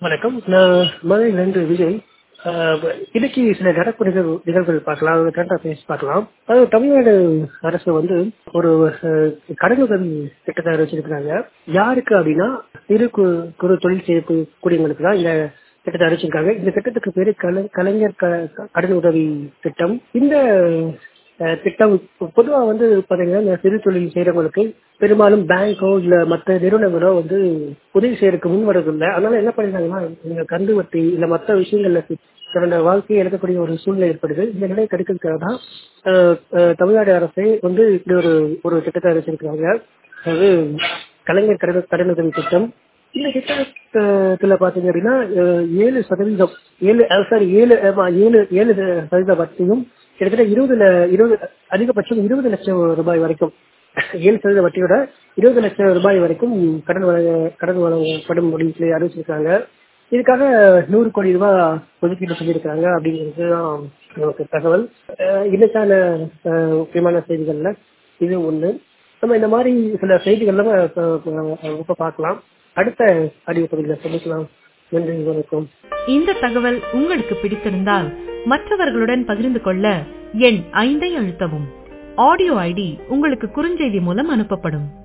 வணக்கம் நான் மதுரையிலிருந்து விஜய் ஆஹ் இன்னைக்கு சில நடப்பு நிகழ்வு நிகழ்வுகள் பார்க்கலாம் அது கரண்ட் அஃபேர்ஸ் பார்க்கலாம் அதாவது தமிழ்நாடு அரசு வந்து ஒரு ஆஹ், கடனுதவி திட்டத்தை அறிவிச்சிருக்கிறாங்க யாருக்கு அப்படின்னா சிறு கு- குறு தொழில் செய்யக்கூடியவங்களுக்கு தான் இந்த திட்டத்தை அறிவிச்சிருக்காங்க இந்த திட்டத்துக்கு பேரு கலை- கலைஞர் க- க- கடன் உதவி திட்டம் இந்த அஹ், திட்டம் பொதுவா வந்து பாத்தீங்கன்னா இந்த சிறு தொழில் செய்யறவங்களுக்கு பெரும்பாலும் பேங்கோ இல்ல மற்ற நிறுவனங்களோ வந்து உதவி செய்யறதுக்கு முன் வரதில்லை அதனால என்ன பண்ணிருக்காங்கன்னா நீங்க கந்து வட்டி இல்ல மற்ற விஷயங்கள்ல சி- தன்னோட வாழ்க்கையை இழக்கக்கூடிய ஒரு சூழ்நிலை ஏற்படுது இந்த நிலையை தடுக்கிறதுக்காக தான் அஹ், அஹ், தமிழ்நாடு அரசே வந்து இப்படி ஒரு ஒரு திட்டத்தை அறிவிச்சிருக்காங்க அது கலைஞர் கடன் கடனுதவி திட்டம் இந்த திட்டத்துல பாத்தீங்க அப்படின்னா அஹ், ஏழு சதவீதம் ஏழு சாரி ஏழு ஆமா, ஏழு ஏழு சதவீத வட்டியும் கிட்டத்தட்ட இருபதுல இருபது அதிகபட்சம் இருபது லட்சம் ரூபாய் வரைக்கும் ஏழு சதவீத வட்டியோட இருபது லட்சம் ரூபாய் வரைக்கும் கடன் வழங்க கடன் வழங்கப்படும் அப்படின்னு சொல்லி அறிவிச்சிருக்காங்க இதுக்காக நூறு கோடி ரூபாய் ஒதுக்கீடு செஞ்சிருக்காங்க அப்படிங்கிறது தான் நமக்கு தகவல் அஹ் இன்னைக்கான அஹ், முக்கியமான செய்திகள்ல இது ஒண்ணு நம்ம இந்த மாதிரி சில செய்திகள்லாம் ரொம்ப பார்க்கலாம் அடுத்த அறிவு பகுதியில் சந்திக்கலாம் நன்றி வணக்கம் இந்த தகவல் உங்களுக்கு பிடித்திருந்தால் மற்றவர்களுடன் பகிர்ந்து கொள்ள எண் ஐந்தை அழுத்தவும் ஆடியோ ஐடி உங்களுக்கு குறுஞ்செய்தி மூலம் அனுப்பப்படும்